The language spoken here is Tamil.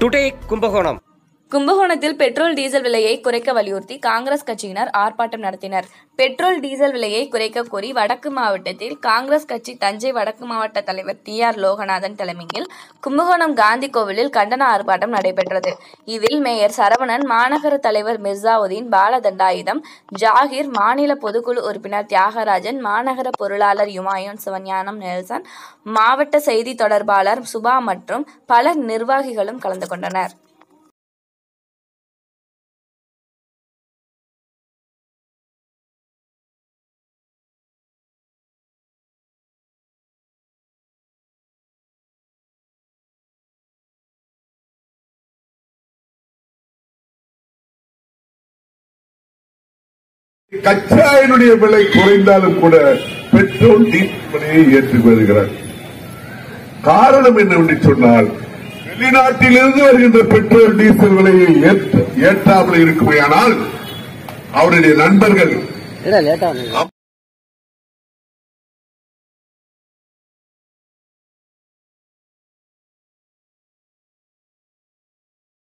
டுடே கும்பகோணம் கும்பகோணத்தில் பெட்ரோல் டீசல் விலையை குறைக்க வலியுறுத்தி காங்கிரஸ் கட்சியினர் ஆர்ப்பாட்டம் நடத்தினர் பெட்ரோல் டீசல் விலையை குறைக்க கோரி வடக்கு மாவட்டத்தில் காங்கிரஸ் கட்சி தஞ்சை வடக்கு மாவட்ட தலைவர் டி ஆர் லோகநாதன் தலைமையில் கும்பகோணம் காந்தி கோவிலில் கண்டன ஆர்ப்பாட்டம் நடைபெற்றது இதில் மேயர் சரவணன் மாநகர தலைவர் மிர்சாவுதீன் பாலதண்டாயுதம் ஜாகிர் மாநில பொதுக்குழு உறுப்பினர் தியாகராஜன் மாநகர பொருளாளர் யுமாயூன் சிவஞானம் நெல்சன் மாவட்ட செய்தி தொடர்பாளர் சுபா மற்றும் பல நிர்வாகிகளும் கலந்து கொண்டனர் கச்சாயினுடைய விலை குறைந்தாலும் கூட பெட்ரோல் டீசல் விலையை ஏற்றி வருகிறார் காரணம் என்னவென்று சொன்னால் வெளிநாட்டிலிருந்து வருகின்ற பெட்ரோல் டீசல் விலையை ஏற்ற- ஏற்றாமல் இருக்குமையானால் அவருடைய நண்பர்கள்